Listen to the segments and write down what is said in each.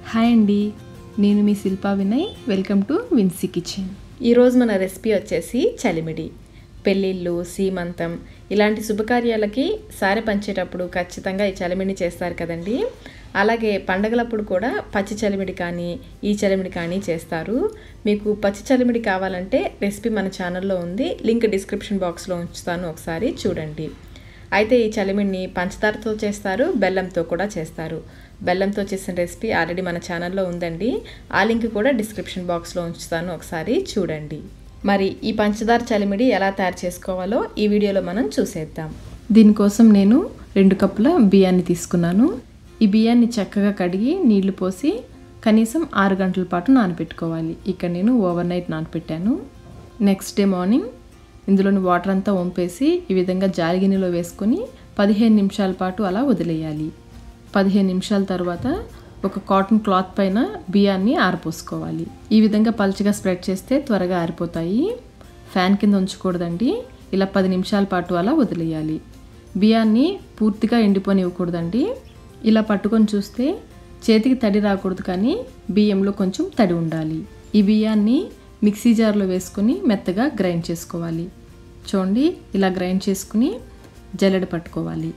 hi అండి నేను మీ Shilpa Vinay welcome to Vinsy kitchen ఈరోజు మన రెసిపీ వచ్చేసి చలిమిడి పెళ్ళిళ్ళు సీమంతం ఇలాంటి శుభకార్యాలకి సారె పంచేటప్పుడు ఖచ్చితంగా ఈ చలిమిడిని చేస్తారు కదండి అలాగే పండగలప్పుడు కూడా పచ్చి చలిమిడి కానీ ఈ చలిమిడి కానీ చేస్తారు మీకు పచ్చి చలిమిడి కావాలంటే రెసిపీ మన ఛానల్లో ఉంది లింక్ డిస్క్రిప్షన్ బాక్స్లో ఉంచుతాను ఒకసారి చూడండి అయితే ఈ చలిమిడిని పంచదారతో చేస్తారు బెల్లంతో కూడా చేస్తారు బెల్లంతో చేసిన రెసిపీ ఆల్రెడీ మన ఛానల్లో ఉందండి ఆ లింక్ కూడా డిస్క్రిప్షన్ బాక్స్లో ఉంచుతాను ఒకసారి చూడండి మరి ఈ పంచదార చలిమిడి ఎలా తయారు చేసుకోవాలో ఈ వీడియోలో మనం చూసేద్దాం దీనికోసం నేను రెండు కప్పుల బియ్యాన్ని తీసుకున్నాను ఈ బియ్యాన్ని చక్కగా కడిగి నీళ్లు పోసి కనీసం ఆరు గంటల పాటు నానబెట్టుకోవాలి ఇక్కడ నేను ఓవర్ నైట్ నానబెట్టాను నెక్స్ట్ డే మార్నింగ్ ఇందులోని వాటర్ అంతా వంపేసి ఈ విధంగా జాలిగిన్నెలో వేసుకొని పదిహేను నిమిషాల పాటు అలా వదిలేయాలి పదిహేను నిమిషాల తర్వాత ఒక కాటన్ క్లాత్ పైన బియ్యాన్ని ఆరపోసుకోవాలి ఈ విధంగా పలుచగా స్ప్రెడ్ చేస్తే త్వరగా ఆరిపోతాయి ఫ్యాన్ కింద ఉంచకూడదండి ఇలా పది నిమిషాల పాటు అలా వదిలేయాలి బియ్యాన్ని పూర్తిగా ఎండిపోనివ్వకూడదండి ఇలా పట్టుకొని చూస్తే చేతికి తడి రాకూడదు కానీ బియ్యంలో కొంచెం తడి ఉండాలి ఈ బియ్యాన్ని మిక్సీ జార్లో వేసుకొని మెత్తగా గ్రైండ్ చేసుకోవాలి చూడండి ఇలా గ్రైండ్ చేసుకుని జల్లెడ పట్టుకోవాలి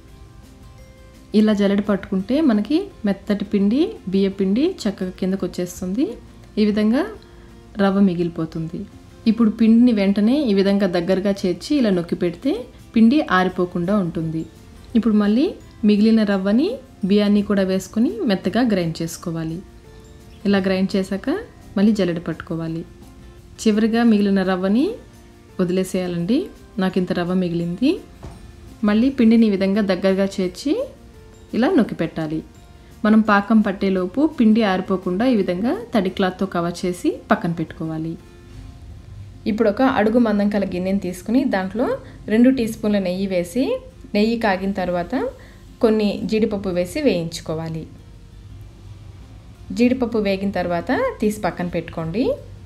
ఇలా జల్లెడ పట్టుకుంటే మనకి మెత్తటి పిండి బియ్య పిండి చక్కగా కిందకు వచ్చేస్తుంది ఈ విధంగా రవ్వ మిగిలిపోతుంది ఇప్పుడు పిండిని వెంటనే ఈ విధంగా దగ్గరగా చేర్చి ఇలా నొక్కి పెడితే పిండి ఆరిపోకుండా ఉంటుంది ఇప్పుడు మళ్ళీ మిగిలిన రవ్వని బియ్యాన్ని కూడా వేసుకొని మెత్తగా గ్రైండ్ చేసుకోవాలి ఇలా గ్రైండ్ చేశాక మళ్ళీ జల్లెడ పట్టుకోవాలి చివరిగా మిగిలిన రవ్వని వదిలేసేయాలండి నాకు ఇంత రవ్వ మిగిలింది మళ్ళీ పిండిని ఈ విధంగా దగ్గరగా చేర్చి ఇలా నొక్కి పెట్టాలి మనం పాకం పట్టేలోపు పిండి ఆరిపోకుండా ఈ విధంగా తడి క్లాత్తో కవర్ చేసి పక్కన పెట్టుకోవాలి ఇప్పుడు ఒక అడుగు మందం కల గిన్నెని తీసుకుని దాంట్లో రెండు టీ స్పూన్ల నెయ్యి వేసి నెయ్యి కాగిన తర్వాత కొన్ని జీడిపప్పు వేసి వేయించుకోవాలి జీడిపప్పు వేగిన తర్వాత తీసి పక్కన పెట్టుకోండి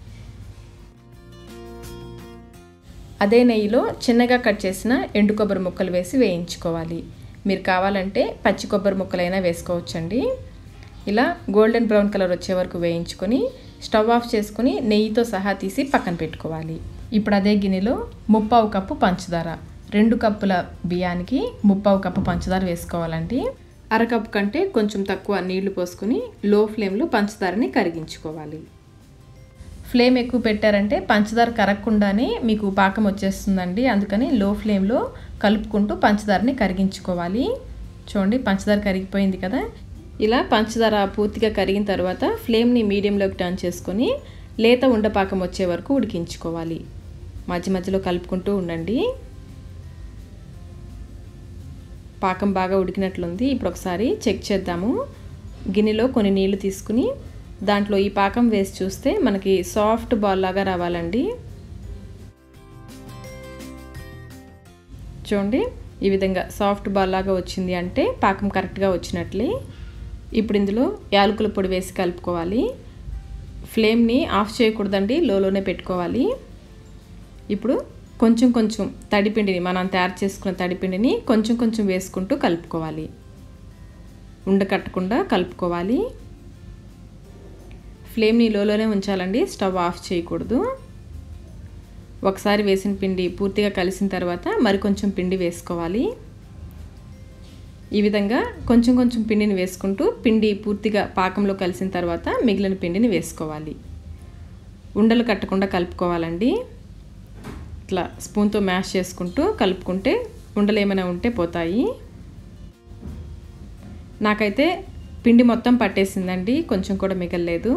అదే నెయ్యిలో చిన్నగా కట్ చేసిన ఎండు కొబ్బరి ముక్కలు వేసి వేయించుకోవాలి మీరు కావాలంటే పచ్చి కొబ్బరి ముక్కలైనా వేసుకోవచ్చండి ఇలా గోల్డెన్ బ్రౌన్ కలర్ వచ్చే వరకు వేయించుకొని స్టవ్ ఆఫ్ చేసుకుని నెయ్యితో సహా తీసి పక్కన పెట్టుకోవాలి ఇప్పుడు అదే గిన్నెలో ముప్పావు కప్పు పంచదార రెండు కప్పుల బియ్యానికి ముప్పావు కప్పు పంచదార వేసుకోవాలండి అరకప్పు కంటే కొంచెం తక్కువ నీళ్లు పోసుకుని లో ఫ్లేమ్లో పంచదారని కరిగించుకోవాలి ఫ్లేమ్ ఎక్కువ పెట్టారంటే పంచదార కరగకుండానే మీకు పాకం వచ్చేస్తుందండి అందుకని లో ఫ్లేమ్లో కలుపుకుంటూ పంచదారని కరిగించుకోవాలి చూడండి పంచదార కరిగిపోయింది కదా ఇలా పంచదార పూర్తిగా కరిగిన తర్వాత ఫ్లేమ్ని మీడియంలోకి టర్న్ చేసుకొని లేత ఉండపాకం వచ్చే వరకు ఉడికించుకోవాలి మధ్య మధ్యలో కలుపుకుంటూ ఉండండి పాకం బాగా ఉడికినట్లుంది ఇప్పుడు ఒకసారి చెక్ చేద్దాము గిన్నెలో కొన్ని నీళ్లు తీసుకుని దాంట్లో ఈ పాకం వేసి చూస్తే మనకి సాఫ్ట్ బాల్ లాగా రావాలండి చూడండి ఈ విధంగా సాఫ్ట్ బాల్ లాగా వచ్చింది అంటే పాకం కరెక్ట్గా వచ్చినట్లే ఇప్పుడు ఇందులో యాలకుల పొడి వేసి కలుపుకోవాలి ఫ్లేమ్ని ఆఫ్ చేయకూడదండి లోలోనే పెట్టుకోవాలి ఇప్పుడు కొంచెం కొంచెం తడిపిండిని మనం తయారు చేసుకున్న తడిపిండిని కొంచెం కొంచెం వేసుకుంటూ కలుపుకోవాలి ఉండకట్టకుండా కలుపుకోవాలి ఫ్లేమ్ని లోలోనే ఉంచాలండి స్టవ్ ఆఫ్ చేయకూడదు ఒకసారి వేసిన పిండి పూర్తిగా కలిసిన తర్వాత మరికొంచెం పిండి వేసుకోవాలి ఈ విధంగా కొంచెం కొంచెం పిండిని వేసుకుంటూ పిండి పూర్తిగా పాకంలో కలిసిన తర్వాత మిగిలిన పిండిని వేసుకోవాలి ఉండలు కట్టకుండా కలుపుకోవాలండి ఇట్లా స్పూన్తో మ్యాష్ చేసుకుంటూ కలుపుకుంటే ఉండలు ఏమైనా ఉంటే పోతాయి నాకైతే పిండి మొత్తం పట్టేసిందండి కొంచెం కూడా మిగలలేదు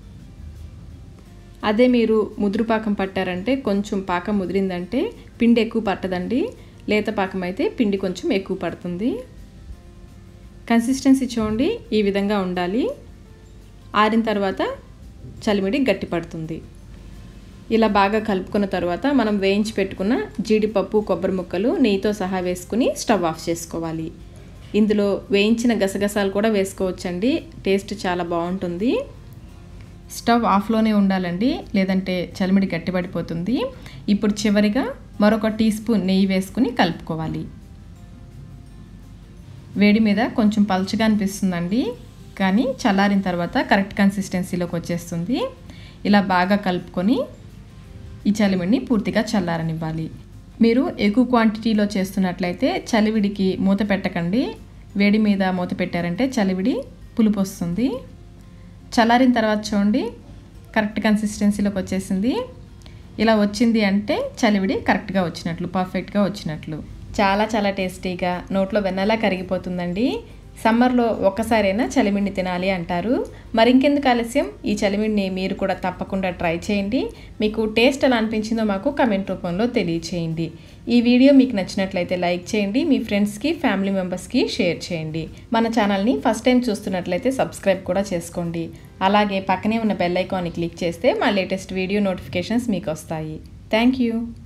అదే మీరు ముదురు పాకం పట్టారంటే కొంచెం పాకం ముదిరిందంటే పిండి ఎక్కువ పట్టదండి లేత పాకం అయితే పిండి కొంచెం ఎక్కువ పడుతుంది కన్సిస్టెన్సీ చూడండి ఈ విధంగా ఉండాలి ఆరిన తర్వాత చలిమిడి గట్టి పడుతుంది ఇలా బాగా కలుపుకున్న తర్వాత మనం వేయించి పెట్టుకున్న జీడిపప్పు కొబ్బరి ముక్కలు నెయ్యితో సహా వేసుకుని స్టవ్ ఆఫ్ చేసుకోవాలి ఇందులో వేయించిన గసగసాలు కూడా వేసుకోవచ్చండి టేస్ట్ చాలా బాగుంటుంది స్టవ్ ఆఫ్లోనే ఉండాలండి లేదంటే చలిమిడి గట్టిపడిపోతుంది ఇప్పుడు చివరిగా మరొక టీ స్పూన్ నెయ్యి వేసుకుని కలుపుకోవాలి వేడి మీద కొంచెం పలుచగా అనిపిస్తుందండి కానీ చల్లారిన తర్వాత కరెక్ట్ కన్సిస్టెన్సీలోకి వచ్చేస్తుంది ఇలా బాగా కలుపుకొని ఈ చలివిడిని పూర్తిగా చల్లారనివ్వాలి మీరు ఎక్కువ క్వాంటిటీలో చేస్తున్నట్లయితే చలివిడికి మూత పెట్టకండి వేడి మీద మూత పెట్టారంటే చలివిడి పులుపు వస్తుంది చల్లారిన తర్వాత చూడండి కరెక్ట్ కన్సిస్టెన్సీలోకి వచ్చేసింది ఇలా వచ్చింది అంటే చలివిడి కరెక్ట్గా వచ్చినట్లు పర్ఫెక్ట్గా వచ్చినట్లు చాలా చాలా టేస్టీగా నోట్లో వెన్నలా కరిగిపోతుందండి సమ్మర్లో ఒక్కసారైనా చలిమిడిని తినాలి అంటారు మరి ఇంకెందుకు ఆలస్యం ఈ చలిమిడిని మీరు కూడా తప్పకుండా ట్రై చేయండి మీకు టేస్ట్ ఎలా అనిపించిందో మాకు కమెంట్ రూపంలో తెలియచేయండి ఈ వీడియో మీకు నచ్చినట్లయితే లైక్ చేయండి మీ ఫ్రెండ్స్కి ఫ్యామిలీ మెంబర్స్కి షేర్ చేయండి మన ఛానల్ని ఫస్ట్ టైం చూస్తున్నట్లయితే సబ్స్క్రైబ్ కూడా చేసుకోండి అలాగే పక్కనే ఉన్న బెల్ ఐకాన్ని క్లిక్ చేస్తే మా లేటెస్ట్ వీడియో నోటిఫికేషన్స్ మీకు వస్తాయి థ్యాంక్ యూ